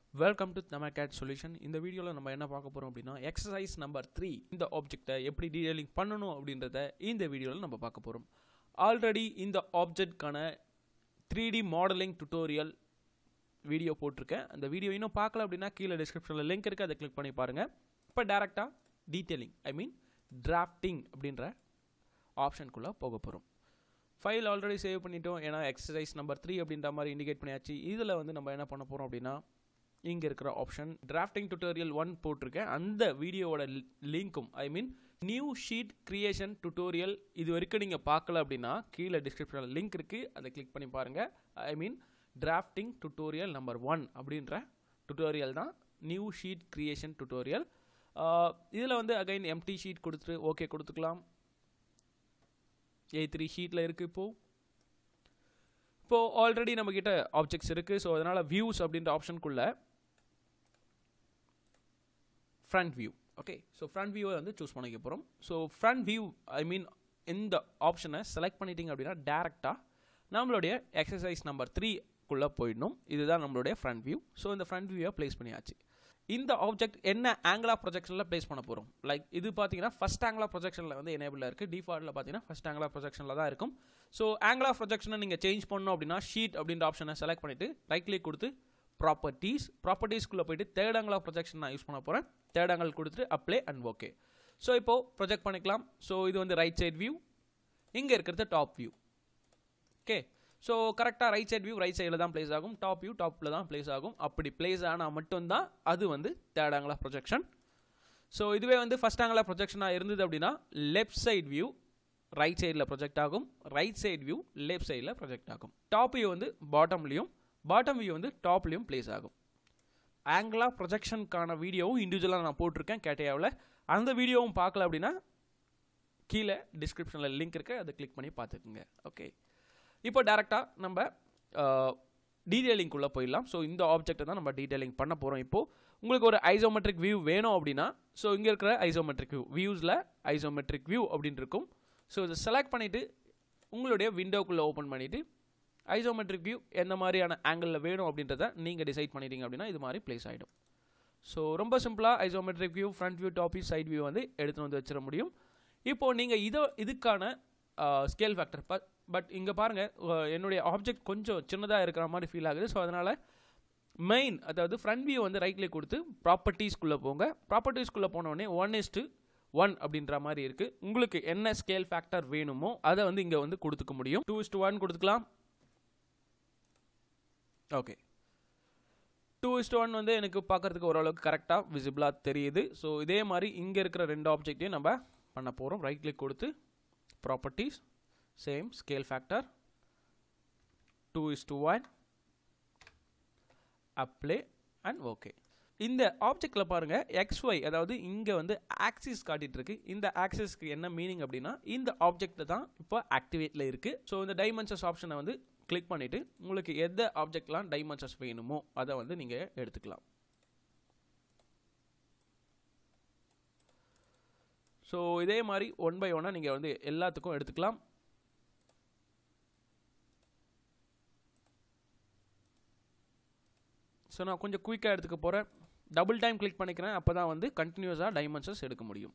welcome to நம்ம CAD solution இந்த வீடியோவில் நம்ம என்ன பார்க்க போகிறோம் அப்படின்னா எக்ஸசைஸ் நம்பர் த்ரீ இந்த ஆப்ஜெக்டை எப்படி டீடைலிங் பண்ணணும் அப்படின்றத இந்த வீடியோவில் நம்ம பார்க்க போகிறோம் ஆல்ரெடி இந்த ஆப்ஜெக்ட்கான three D modeling tutorial video போட்டிருக்கேன் அந்த வீடியோ இன்னும் பார்க்கல அப்படின்னா கீழே டிஸ்கிரிப்ஷனில் லிங்க் இருக்குது அதை கிளிக் பண்ணி பாருங்கள் இப்போ டேரெக்டாக டீட்டெயிலிங் ஐ மீன் டிராஃப்டிங் அப்படின்ற ஆப்ஷனுக்குள்ளே போக போகிறோம் ஃபைல் ஆல்ரெடி சேவ் பண்ணிட்டோம் ஏன்னா எக்ஸசைஸ் நம்பர் த்ரீ அப்படின்ற மாதிரி இண்டிகேட் பண்ணியாச்சு இதில் வந்து நம்ம என்ன பண்ண போகிறோம் அப்படின்னா இங்கே இருக்கிற ஆப்ஷன் டிராஃப்டிங் டுட்டோரியல் ஒன் போட்டிருக்கேன் அந்த வீடியோவோட லிங்க்கும் I mean new sheet creation tutorial இது வரைக்கும் நீங்கள் பார்க்கல அப்படின்னா கீழே டிஸ்கிரிப்ஷனில் லிங்க் இருக்குது அதை கிளிக் பண்ணி பாருங்கள் I mean drafting tutorial number one அப்படின்ற டுட்டோரியல் தான் நியூ ஷீட் கிரியேஷன் டுட்டோரியல் இதில் வந்து அகைன் எம்டி ஷீட் கொடுத்துட்டு ஓகே கொடுத்துக்கலாம் ஏ த்ரீ ஷீட்டில் இருக்குது இப்போது இப்போது ஆல்ரெடி நம்மக்கிட்ட ஆப்ஜெக்ட்ஸ் இருக்குது ஸோ அதனால் வியூஸ் அப்படின்ற ஆப்ஷனுக்குள்ளே front view okay so front வியூவை வந்து சூஸ் பண்ணிக்க போகிறோம் so front view I mean இந்த ஆப்ஷனை செலக்ட் பண்ணிட்டீங்க அப்படின்னா டேரெக்டாக நம்மளுடைய எக்ஸசைஸ் நம்பர் த்ரீக்குள்ளே போயிடணும் இதுதான் நம்மளுடைய ஃப்ரண்ட் வியூ ஸோ இந்த ஃப்ரண்ட் வியூவை ப்ளேஸ் பண்ணியாச்சு இந்த ஆப்ஜெக்ட் என்ன ஆங்கிள் ஆஃப் ப்ரொஜெக்ஷனில் ப்ளேஸ் பண்ண போகிறோம் லைக் இது பார்த்தீங்கன்னா ஃபஸ்ட் ஆங்கிள் ஆஃப் ப்ரொஜெக்ஷனில் வந்து எனேபிளில் இருக்குது டிஃபால்ட்டில் பார்த்தீங்கன்னா ஃபஸ்ட் ஆங்கிள் ஆஃப் ப்ரொஜெக்ஷனில் தான் இருக்கும் ஸோ ஆங்கிள் ஆஃப் ப்ரொஜெக்ஷனை நீங்கள் சேஞ்ச் பண்ணணும் அப்படின்னா ஷீட் அப்படின்ற ஆப்ஷனை செலக்ட் பண்ணிவிட்டு ரைட் கிளிக் கொடுத்து ப்ராப்பர்ட்டிஸ் ப்ராப்பர்ட்டிஸ்க்குள்ளே போயிட்டு தேர்ட் ஆங்கிள் ஆஃப் ப்ரொஜெக்ஷன் நான் யூஸ் பண்ண போகிறேன் தேர்ட் ஆங்கிள் கொடுத்துட்டு அப்ளை அண்ட் ஓகே ஸோ இப்போது ப்ரொஜெக்ட் பண்ணிக்கலாம் ஸோ இது வந்து ரைட் சைட் வியூ இங்கே இருக்கிறது டாப் வியூ ஓகே ஸோ கரெக்டாக ரைட் சைட் வியூ ரைட் சைடில் தான் ப்ளேஸ் ஆகும் டாப் வியூ டாப்பில் தான் ப்ளேஸ் ஆகும் அப்படி ப்ளேஸ் ஆனால் மட்டும்தான் அது வந்து third angle of projection so இதுவே வந்து ஃபஸ்ட் ஆங்கிள் ஆஃப் ப்ரொஜெக்ஷனாக இருந்தது அப்படின்னா லெஃப்ட் சைட் வியூ ரைட் சைடில் ப்ரொஜெக்ட் ஆகும் ரைட் சைட் வியூ லெஃப்ட் சைடில் ப்ரொஜெக்ட் ஆகும் டாப் வியூ வந்து பாட்டம்லேயும் பாட்டம் வியூ வந்து டாப்லேயும் ப்ளேஸ் ஆகும் ஆங்கிள் ஆஃப் ப்ரொஜெக்ஷனுக்கான வீடியோவும் இண்டிவிஜுவலாக நான் போட்டிருக்கேன் கேட்டையாவில் அந்த வீடியோவும் பார்க்கல அப்படின்னா கீழே டிஸ்கிரிப்ஷனில் லிங்க் இருக்குது அதை கிளிக் பண்ணி பார்த்துக்குங்க ஓகே இப்போ டேரெக்டாக நம்ம டீட்டெயிலிங்குள்ளே போயிடலாம் ஸோ இந்த ஆப்ஜெக்ட்டை தான் நம்ம டீட்டெயிலிங் பண்ண போகிறோம் இப்போது உங்களுக்கு ஒரு ஐசோமெட்ரிக் வியூ வேணும் அப்படின்னா ஸோ இங்கே இருக்கிற ஐசோமெட்ரிக் வியூ வியூஸில் ஐசோமெட்ரிக் வியூ அப்படின்னு இருக்கும் ஸோ இதை செலக்ட் பண்ணிவிட்டு உங்களுடைய விண்டோக்குள்ளே ஓப்பன் பண்ணிவிட்டு ஐசோமெட்ரிக் வியூ எந்த மாதிரியான ஆங்கிளில் வேணும் அப்படின்றத நீங்கள் டிசைட் பண்ணிட்டீங்க அப்படின்னா இது மாதிரி ப்ளேஸ் ஆகிடும் ஸோ ரொம்ப சிம்பிளாக isometric view front view top view side view வந்து எடுத்துகிட்டு வந்து வச்சிட முடியும் இப்போது நீங்கள் இதோ இதுக்கான ஸ்கேல் ஃபேக்டர் ப பட் இங்கே பாருங்கள் என்னுடைய ஆப்ஜெக்ட் கொஞ்சம் சின்னதாக இருக்கிற மாதிரி ஃபீல் ஆகுது ஸோ அதனால் மெயின் அதாவது ஃப்ரண்ட் வியூ வந்து ரைட் கிளிக் கொடுத்து ப்ராப்பர்ட்டிஸ்குள்ளே போங்க ப்ராப்பர்ட்டிஸ்குள்ளே போனோடனே ஒன் இஸ்ட்டு ஒன் அப்படின்ற மாதிரி இருக்குது உங்களுக்கு என்ன ஸ்கேல் ஃபேக்டர் வேணுமோ அதை வந்து இங்கே வந்து கொடுத்துக்க முடியும் டூ இஸ்ட்டு ஒன் கொடுத்துக்கலாம் ஓகே டூ இஸ்ட் ஒன் வந்து எனக்கு பார்க்குறதுக்கு ஓரளவுக்கு கரெக்டாக விசிபிளாக தெரியுது ஸோ இதே மாதிரி இங்கே இருக்கிற ரெண்டு ஆப்ஜெக்டையும் நம்ம பண்ண போகிறோம் ரைட் கிளிக் கொடுத்து properties same scale factor two is to one apply and okay இந்த ஆப்ஜெக்டில் பாருங்கள் எக்ஸ் ஒய் அதாவது இங்கே வந்து ஆக்சிஸ் காட்டிகிட்டு இருக்கு இந்த ஆக்சிஸ்க்கு என்ன மீனிங் அப்படின்னா இந்த ஆப்ஜெக்ட் தான் இப்போ ஆக்டிவேட்டில் இருக்குது ஸோ இந்த டைமென்ஷன்ஸ் ஆப்ஷனை வந்து கிளிக் பண்ணிவிட்டு உங்களுக்கு எந்த ஆப்ஜெக்ட்லாம் டைமென்ஷன்ஸ் வேணுமோ அதை வந்து நீங்கள் எடுத்துக்கலாம் ஸோ இதே மாதிரி ஒன் பை ஒன்னாக நீங்கள் வந்து எல்லாத்துக்கும் எடுத்துக்கலாம் ஸோ நான் கொஞ்சம் குயிக்காக எடுத்துக்க போகிறேன் டபுள் டைம் கிளிக் பண்ணிக்கிறேன் அப்போ தான் வந்து கண்டினியூஸாக டைமென்ஷன்ஸ் எடுக்க முடியும்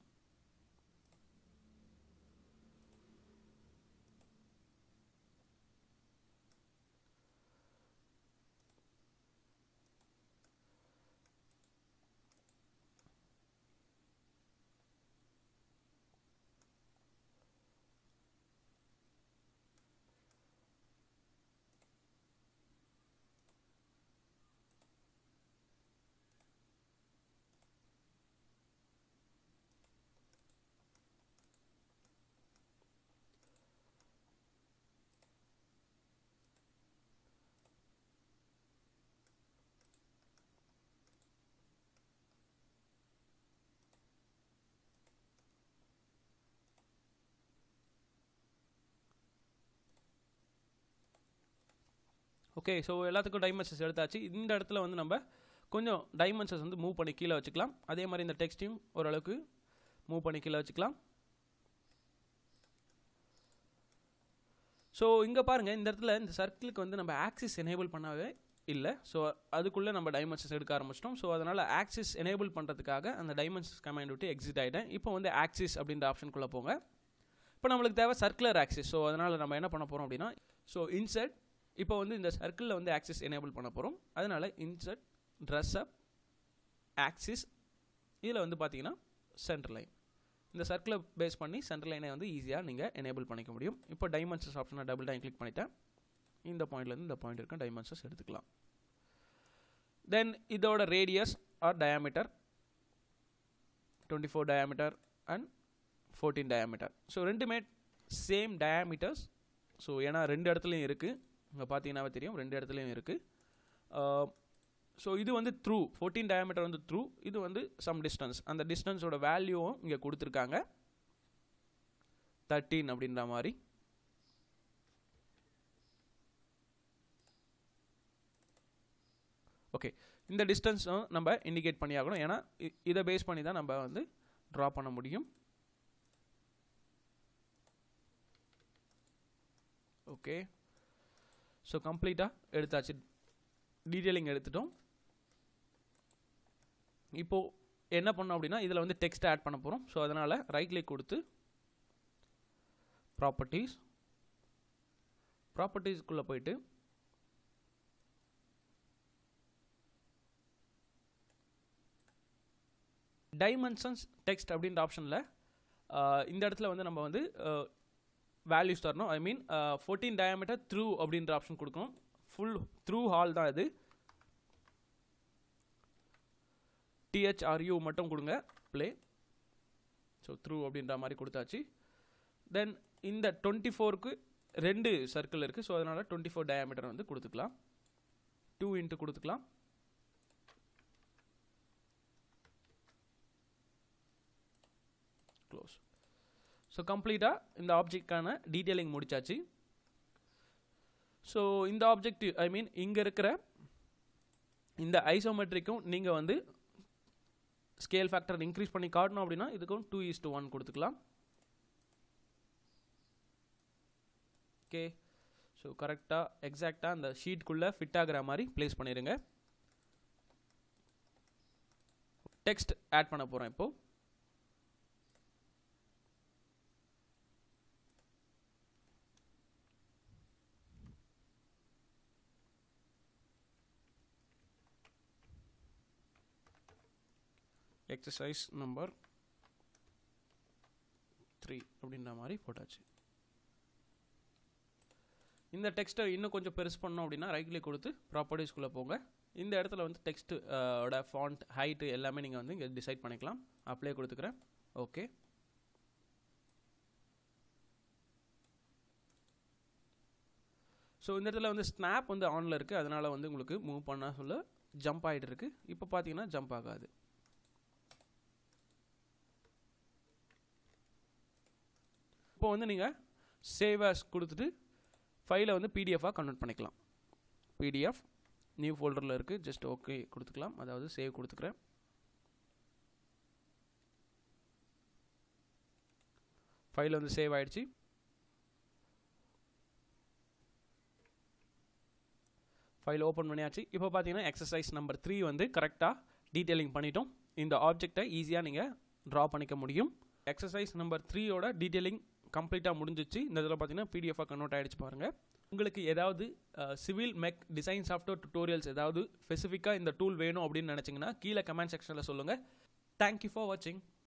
ஓகே ஸோ எல்லாத்துக்கும் டைமென்ஷன்ஸ் எடுத்தாச்சு இந்த இடத்துல வந்து நம்ம கொஞ்சம் டைமென்ஷன்ஸ் வந்து மூவ் பண்ணி கீழே வச்சுக்கலாம் அதே மாதிரி இந்த டெக்ஸ்ட்டையும் ஓரளவுக்கு மூவ் பண்ணி கீழே வச்சுக்கலாம் ஸோ இங்கே பாருங்கள் இந்த இடத்துல இந்த சர்க்கிளுக்கு வந்து நம்ம ஆக்சிஸ் எனேபிள் பண்ணாவே இல்லை ஸோ அதுக்குள்ளே நம்ம டைமென்ஷன்ஸ் எடுக்க ஆரம்பிச்சிட்டோம் ஸோ அதனால் ஆக்சிஸ் எனேபிள் பண்ணுறதுக்காக அந்த டைமென்ஷன்ஸ் கமாண்ட் விட்டு எக்ஸிட் ஆகிட்டேன் இப்போ வந்து ஆக்சிஸ் அப்படின்ற ஆப்ஷனுக்குள்ளே போங்க இப்போ நம்மளுக்கு தேவை சர்க்குலர் ஆக்சிஸ் ஸோ அதனால் நம்ம என்ன பண்ண போகிறோம் அப்படின்னா ஸோ இன்சர்ட் இப்போ வந்து இந்த சர்க்கிளில் வந்து ஆக்சிஸ் எனேபிள் பண்ண போகிறோம் அதனால் இன்சர்ட் ட்ரெஸ் அப் ஆக்சிஸ் இதில் வந்து பார்த்தீங்கன்னா சென்டர் லைன் இந்த சர்க்கிளை பேஸ் பண்ணி சென்டர் லைனை வந்து ஈஸியாக நீங்கள் எனேபிள் பண்ணிக்க முடியும் இப்போ டைமென்ஷன்ஸ் ஆப்ஷனை டபுள் டைம் கிளிக் பண்ணிட்டேன் இந்த பாயிண்ட்லேருந்து இந்த பாயிண்ட் இருக்க டைமென்ஷன்ஸ் எடுத்துக்கலாம் தென் இதோட radius or diameter twenty four diameter and fourteen diameter so ரெண்டுமே சேம் டயாமீட்டர்ஸ் ஸோ ஏன்னா ரெண்டு இடத்துலையும் இருக்குது இங்கே பார்த்தீங்கன்னாவே தெரியும் ரெண்டு இடத்துலையும் இருக்குது ஸோ இது வந்து த்ரூ ஃபோர்டீன் டயாமீட்டர் வந்து த்ரூ இது வந்து சம் டிஸ்டன்ஸ் அந்த டிஸ்டன்ஸோட வேல்யூவும் இங்கே கொடுத்துருக்காங்க தேர்ட்டீன் அப்படின்ற மாதிரி ஓகே இந்த டிஸ்டன்ஸும் நம்ம இண்டிகேட் பண்ணி ஆகணும் ஏன்னா இ- இதை பேஸ் பண்ணி தான் நம்ம வந்து ட்ரா பண்ண முடியும் ஓகே ஸோ கம்ப்ளீட்டாக எடுத்தாச்சு டீட்டெயிலிங் எடுத்துட்டோம் இப்போது என்ன பண்ணோம் அப்படின்னா இதில் வந்து டெக்ஸ்ட் ஆட் பண்ண போகிறோம் ஸோ அதனால் ரைட் கிளிக் கொடுத்து ப்ராப்பர்ட்டிஸ் ப்ராப்பர்ட்டிஸ்க்குள்ளே போயிட்டு டைமென்ஷன்ஸ் டெக்ஸ்ட் அப்படின்ற ஆப்ஷனில் இந்த இடத்துல வந்து நம்ம வந்து வேல்யூஸ் தரணும் I mean fourteen diameter through அப்படின்ற ஆப்ஷன் கொடுக்கணும் ஃபுல் த்ரூ ஹால் தான் இது டிஹெச்ஆர்யூ மட்டும் கொடுங்க ப்ளே ஸோ த்ரூ அப்படின்ற மாதிரி கொடுத்தாச்சு தென் இந்த டுவெண்ட்டி ஃபோருக்கு ரெண்டு சர்க்கிள் இருக்குது ஸோ அதனால் டுவெண்ட்டி ஃபோர் டயாமீட்டர் வந்து கொடுத்துக்கலாம் டூ இன்ட்டு கொடுத்துக்கலாம் க்ளோஸ் ஸோ கம்ப்ளீட்டாக இந்த ஆப்ஜெக்டான டீட்டெயிலிங் முடிச்சாச்சு ஸோ இந்த ஆப்ஜெக்ட் ஐ மீன் இங்கே இருக்கிற இந்த ஐசோமெட்ரிக்கும் நீங்கள் வந்து ஸ்கேல் ஃபேக்டர் இன்க்ரீஸ் பண்ணி காட்டணும் அப்படின்னா இதுக்கும் டூ இஸ் டு ஒன் கொடுத்துக்கலாம் ஓகே ஸோ கரெக்டாக எக்ஸாக்டாக அந்த ஷீட்குள்ளே ஃபிட் ஆகிற மாதிரி ப்ளேஸ் பண்ணிடுங்க டெக்ஸ்ட் ஆட் பண்ண போகிறோம் இப்போது எக்ஸசைஸ் நம்பர் த்ரீ அப்படின்ற மாதிரி போட்டாச்சு இந்த டெக்ஸ்ட்டை இன்னும் கொஞ்சம் பெருசு பண்ணோம் அப்படின்னா ரைட் கிளிக் கொடுத்து ப்ராப்பர்ட்டிஸ்குள்ளே போங்க இந்த இடத்துல வந்து டெக்ஸ்ட் ஓட ஃபாண்ட் ஹைட்டு எல்லாமே நீங்கள் வந்து இங்கே டிசைட் பண்ணிக்கலாம் அப்ளை கொடுத்துக்கிறேன் ஓகே ஸோ இந்த இடத்துல வந்து ஸ்னாப் வந்து ஆனில் இருக்குது அதனால் வந்து உங்களுக்கு மூவ் பண்ண சொல்ல ஜம்ப் ஆகிட்டு இருக்கு இப்போ பார்த்தீங்கன்னா ஜம்ப் ஆகாது இப்போ வந்து நீங்கள் சேவ் as கொடுத்துட்டு ஃபைலை வந்து பிடிஎஃபாக கன்வெர்ட் பண்ணிக்கலாம் பிடிஎஃப் நியூ ஃபோல்டரில் இருக்குது ஜஸ்ட் ஓகே கொடுத்துக்கலாம் அதாவது சேவ் கொடுத்துக்கிறேன் ஃபைல் வந்து சேவ் ஆயிடுச்சு ஃபைல் ஓப்பன் பண்ணியாச்சு இப்போ பார்த்தீங்கன்னா எக்ஸசைஸ் நம்பர் த்ரீ வந்து கரெக்டாக டீட்டெயிலிங் பண்ணிட்டோம் இந்த ஆப்ஜெக்டை ஈஸியாக நீங்கள் ட்ரா பண்ணிக்க முடியும் எக்ஸசைஸ் நம்பர் த்ரீயோட டீட்டெயிலிங் கம்ப்ளீட்டாக முடிஞ்சிச்சு இந்த இதில் பார்த்தீங்கன்னா பிடிஎஃபாக கன்வெர்ட் ஆகிடுச்சு பாருங்கள் உங்களுக்கு ஏதாவது civil mech design software tutorials ஏதாவது ஸ்பெசிஃபிக்காக இந்த டூல் வேணும் அப்படின்னு நினச்சிங்கன்னா கீழே கமெண்ட் செக்ஷனில் சொல்லுங்கள் தேங்க்யூ ஃபார் வாட்சிங்